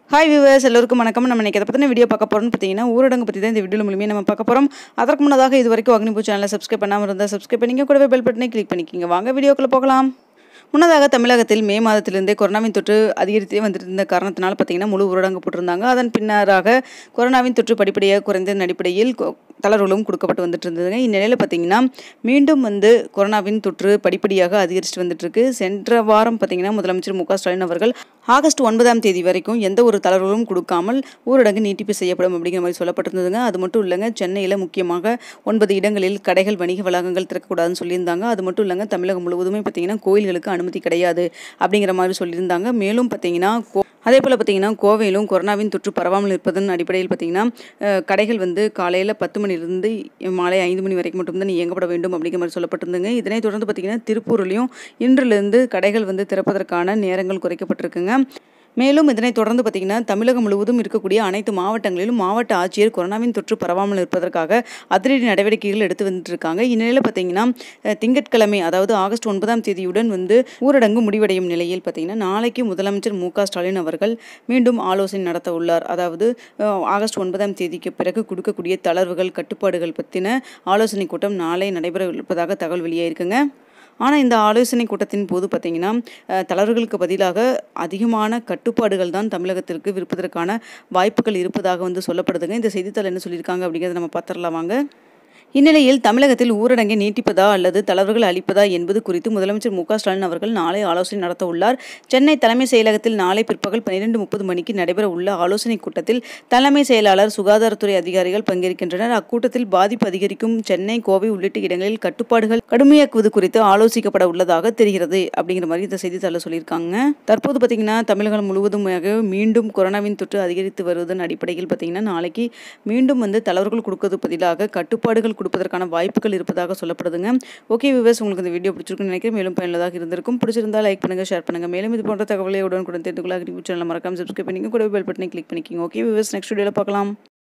hi viewers எல்லோருக்கும் வணக்கம் நம்ம இன்னைக்கு எதை பற்றின வீடியோ பார்க்க போகிறோம்னு பார்த்தீங்கன்னா ஊரடங்கு பற்றி தான் இந்த வீடியோ மூலியமாக நம்ம பார்க்க போகிறோம் அதற்கு முன்னதாக இது வரைக்கும் அக்னிபூ சேனலை சப்ஸ்கிரைப் பண்ணாமல் இருந்தால் சப்ஸ்கிரைப் பண்ணிங்க கூடவே பெல் பட்டனை கிளிக் பண்ணிக்கிங்க வாங்க வீடியோக்குள்ளே போகலாம் முன்னதாக தமிழகத்தில் மே மாதத்திலிருந்தே கொரோனாவின் தொற்று அதிகரித்தே வந்துருந்த காரணத்தினால பார்த்தீங்கன்னா முழு ஊரடங்கு போட்டிருந்தாங்க அதன் பின்னராக கொரோனாவின் தொற்று படிப்படியாக குறைந்ததன் அடிப்படையில் கொ- தளர்வுகளும் கொடுக்கப்பட்டு வந்துட்டு இருந்ததுங்க இந்நிலையில் பார்த்தீங்கன்னா மீண்டும் வந்து கொரோனாவின் தொற்று படிப்படியாக அதிகரிச்சுட்டு வந்துட்டு இருக்கு சென்ற வாரம் பார்த்தீங்கன்னா முதலமைச்சர் மு க ஸ்டாலின் அவர்கள் ஆகஸ்ட் ஒன்பதாம் தேதி வரைக்கும் எந்த ஒரு தளர்வுகளும் கொடுக்காமல் ஊரடங்கு நீட்டிப்பு செய்யப்படும் அப்படிங்கிற மாதிரி சொல்லப்பட்டிருந்ததுங்க அது மட்டும் இல்லைங்க சென்னையில் முக்கியமாக ஒன்பது இடங்களில் கடைகள் வணிக வளாகங்கள் திறக்கக்கூடாதுன்னு சொல்லியிருந்தாங்க அது மட்டும் இல்லைங்க தமிழகம் முழுவதுமே பார்த்தீங்கன்னா கோயில்களுக்கு அனுமதி கிடையாது அப்படிங்கிற மாதிரி சொல்லியிருந்தாங்க மேலும் பார்த்தீங்கன்னா கோ அதே போல் பார்த்தீங்கன்னா கோவையிலும் கொரோனாவின் தொற்று பரவாமல் இருப்பதன் அடிப்படையில் பார்த்தீங்கன்னா அஹ், கடைகள் வந்து காலையில் பத்து மணிலிருந்து மாலை ஐந்து மணி வரைக்கும் மட்டும்தான் இயங்கப்பட வேண்டும் அப்படிங்கிற மாதிரி சொல்லப்பட்டிருந்துங்க இதனைத் தொடர்ந்து பார்த்தீங்கன்னா திருப்பூர்லையும் இன்றிலிருந்து கடைகள் வந்து திறப்பதற்கான நேரங்கள் குறைக்கப்பட்டிருக்குங்க மேலும் இதனைத் தொடர்ந்து பார்த்தீங்கன்னா தமிழகம் முழுவதும் இருக்கக்கூடிய அனைத்து மாவட்டங்களிலும் மாவட்ட ஆட்சியர் கொரோனாவின் தொற்று பரவாமல் இருப்பதற்காக அதிரடி நடவடிக்கைகள் எடுத்து வந்துட்டு இருக்காங்க இந்நிலையில் பார்த்தீங்கன்னா அஹ், திங்கட்கிழமை அதாவது ஆகஸ்ட் ஒன்பதாம் தேதியுடன் வந்து ஊரடங்கு முடிவடையும் நிலையில் பார்த்தீங்கன்னா நாளைக்கு முதலமைச்சர் மு க ஸ்டாலின் அவர்கள் மீண்டும் ஆலோசனை நடத்த உள்ளார் அதாவது அஹ், ஆகஸ்ட் ஒன்பதாம் தேதிக்கு பிறகு கொடுக்கக்கூடிய தளர்வுகள் கட்டுப்பாடுகள் பற்றின ஆலோசனை கூட்டம் நாளை நடைபெற இருப்பதாக தகவல் வெளியாயிருக்குங்க ஆனால் இந்த ஆலோசனை கூட்டத்தின் போது பார்த்தீங்கன்னா அஹ், தளர்வுகளுக்கு பதிலாக அதிகமான கட்டுப்பாடுகள் தான் தமிழகத்திற்கு விற்பதற்கான வாய்ப்புகள் இருப்பதாக வந்து சொல்லப்படுதுங்க இந்த செய்தித்தாள் என்ன சொல்லியிருக்காங்க அப்படிங்கிறத நம்ம பார்த்துடலாம் வாங்க இந்நிலையில் தமிழகத்தில் ஊரடங்கை நீட்டிப்பதா அல்லது தளர்வுகள் அளிப்பதா என்பது குறித்து முதலமைச்சர் மு க ஸ்டாலின் அவர்கள் நாளை ஆலோசனை நடத்த உள்ளார் சென்னை தலைமை செயலகத்தில் நாளை பிற்பகல் பன்னிரெண்டு முப்பது மணிக்கு நடைபெற உள்ள ஆலோசனை கூட்டத்தில் தலைமை செயலாளர் சுகாதாரத்துறை அதிகாரிகள் பங்கேற்கின்றனர் அக்கூட்டத்தில் பாதிப்பு அதிகரிக்கும் சென்னை கோவை உள்ளிட்ட இடங்களில் கட்டுப்பாடுகள் கடுமையாக்குவது குறித்து ஆலோசிக்கப்பட உள்ளதாக தெரிகிறது அப்படிங்கிற மாதிரி இந்த செய்தித்தாளில் சொல்லியிருக்காங்க தற்போது பார்த்தீங்கன்னா தமிழகம் முழுவதுமாக மீண்டும் கொரோனாவின் தொற்று அதிகரித்து வருவதன் அடிப்படையில் பார்த்தீங்கன்னா நாளைக்கு மீண்டும் வந்து தளர்வுகள் கொடுக்கறது பதிலாக கட்டுப்பாடுகள் கொடுப்பதற்கான வாய்ப்புகள் இருப்பதாக சொல்லப்படுதுங்க ஓகே விவர்ஸ் உங்களுக்கு இந்த வீடியோ பிடிச்சிருக்குன்னு நினைக்கிறேன் மேலும் பயனுள்ளதாக இருந்திருக்கும் பிடிச்சிருந்தா லைக் பண்ணுங்க ஷேர் பண்ணுங்க மேலும் இது போன்ற தகவலை உடனுக்குடன் தெரிந்து கொள்ள அக்ரிபூ சேனல் மறக்காம சப்ஸ்கிரைப் பண்ணிங்க கூட பெல் பட்டனை கிளிக் பண்ணிக்கிங்க ஓகே விவர்ஸ் நெக்ஸ்ட் வீடியோவில் பார்க்கலாம்